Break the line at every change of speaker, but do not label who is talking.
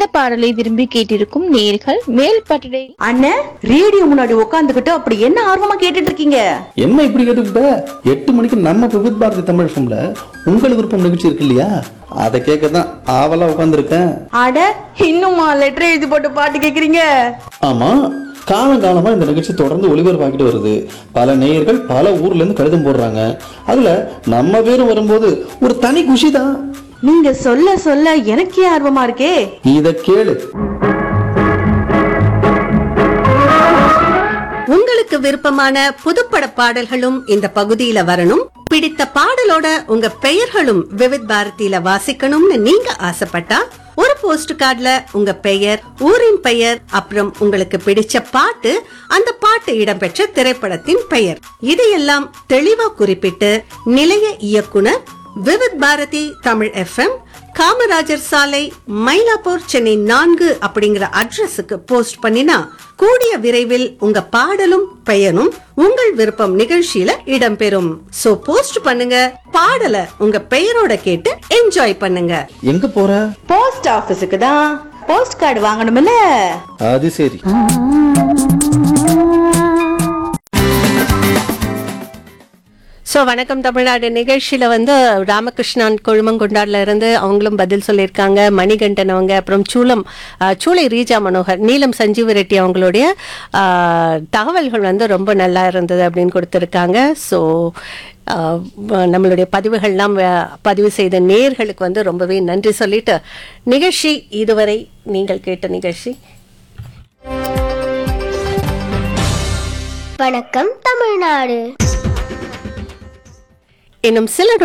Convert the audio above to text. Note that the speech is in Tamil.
பாடலை விரும்பி கேட்டிருக்கும் நேர்கள் மேல் பட்டடை
அண்ணே ரேடியோ முன்னாடி உட்காந்துக்கிட்டு அப்படி என்ன ஆர்வமா கேட்டுட்டு இருக்கீங்க
என்ன இப்படி கேட்டுக்கிட்ட எட்டு மணிக்கு நம்ம விவித் பாரதி தமிழ் ஃபம்ல உங்கள் விருப்பம் நிகழ்ச்சி இருக்கு இல்லையா அதை கேட்க தான் ஆவலா உட்காந்துருக்கேன்
அட இன்னுமா லெட்டர் எழுதி போட்டு பாட்டு கேக்குறீங்க
ஆமா காலம் காலமா இந்த நிகழ்ச்சி தொடர்ந்து ஒளிபரப்பாக்கிட்டு வருது பல நேயர்கள் பல ஊர்ல இருந்து கடிதம் போடுறாங்க அதுல நம்ம பேரும் வரும்போது ஒரு தனி குஷி தான்
நீங்க சொல்ல சொல்ல எனக்கே ஆர்வமா இருக்கே
இத கேளு
உங்களுக்கு விருப்பமான புதுப்பட பாடல்களும் இந்த பகுதியில வரணும் பிடித்த பாடலோட உங்க பெயர்களும் விவித் பாரதியில வாசிக்கணும்னு நீங்க ஆசைப்பட்டா ஒரு போஸ்ட் கார்டுல உங்க பெயர் ஊரின் பெயர் அப்புறம் உங்களுக்கு பிடிச்ச பாட்டு அந்த பாட்டு இடம்பெற்ற திரைப்படத்தின் பெயர் இதையெல்லாம் தெளிவா குறிப்பிட்டு நிலைய இயக்குனர் விவித் பாரதி தமிழ் எஃப்எம் காமராஜர் சாலை மயிலாப்பூர் சென்னை நான்கு அப்படிங்கிற அட்ரஸுக்கு போஸ்ட் பண்ணினா கூடிய விரைவில் உங்க பாடலும் பெயரும் உங்கள் விருப்பம் நிகழ்ச்சியில இடம்பெறும் சோ போஸ்ட் பண்ணுங்க பாடலை உங்க பெயரோட கேட்டு என்ஜாய் பண்ணுங்க
எங்க போற
போஸ்ட் ஆபீஸுக்கு தான் போஸ்ட் கார்டு வாங்கணும்ல
அது சரி
சோ வணக்கம் தமிழ்நாடு நிகழ்ச்சியில வந்து ராமகிருஷ்ணன் கொழுமங்குண்டாடுல இருந்து அவங்களும் பதில் சொல்லியிருக்காங்க மணிகண்டன் அவங்க அப்புறம் சூளம் அஹ், சூளை ரீஜா மனோகர் நீலம் சஞ்சீவ ரெட்டி அவங்களுடைய அஹ், தகவல்கள் வந்து ரொம்ப நல்லா இருந்தது அப்படின்னு கொடுத்துருக்காங்க ஸோ நம்மளுடைய பதிவுகள்லாம் அஹ், பதிவு செய்த நேர்களுக்கு வந்து ரொம்பவே நன்றி சொல்லிட்டு நிகழ்ச்சி இதுவரை நீங்கள் கேட்ட நிகழ்ச்சி
வணக்கம் தமிழ்நாடு
இன்னும் சில